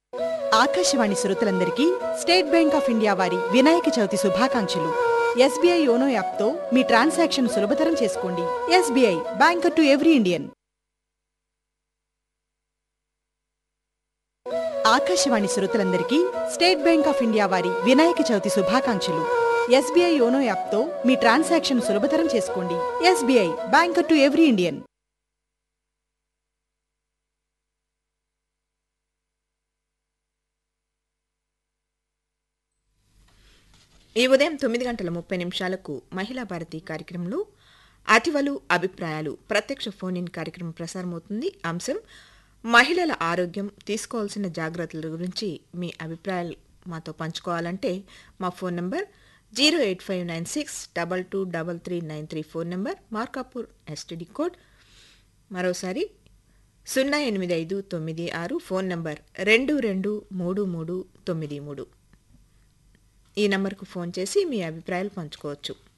ఆకాశవాణి శ్రోతలందరికీ State Bank of India వారి వినాయక చవితి శుభాకాంక్షలు ఎస్బీఐ యోనో యాప్తో మీ ట్రాన్సాక్షన్ సులభతరం చేసుకోండి SBI banker to every Indian Akashvani శ్రోతలందరికీ స్టేట్ బ్యాంక్ ఆఫ్ ఇండియా వారి వినాయక చవితి శుభాకాంక్షలు ఎస్బీఐ యోనో యాప్తో మీ ట్రాన్సాక్షన్ సులభతరం చేసుకోండి SBI banker to every Indian ఈ ఉదయం తొమ్మిది గంటల ముప్పై నిమిషాలకు మహిళా భారతి కార్యక్రమంలో అతివలు అభిప్రాయాలు ప్రత్యక్ష ఫోన్ ఇన్ కార్యక్రమం ప్రసారమవుతుంది అంశం మహిళల ఆరోగ్యం తీసుకోవాల్సిన జాగ్రత్తల గురించి మీ అభిప్రాయాలు మాతో పంచుకోవాలంటే మా phone number zero eight five nine six double two double three nine three phone number Markapur STD code మరోసారి సున్నా ఎనిమిది ఐదు తొమ్మిది ఆరు ఫోన్ నంబర్ రెండు రెండు మూడు మూడు తొమ్మిది మూడు ఈ నంబర్కు ఫోన్ చేసి మీ అభిప్రాయాలు పంచుకోవచ్చు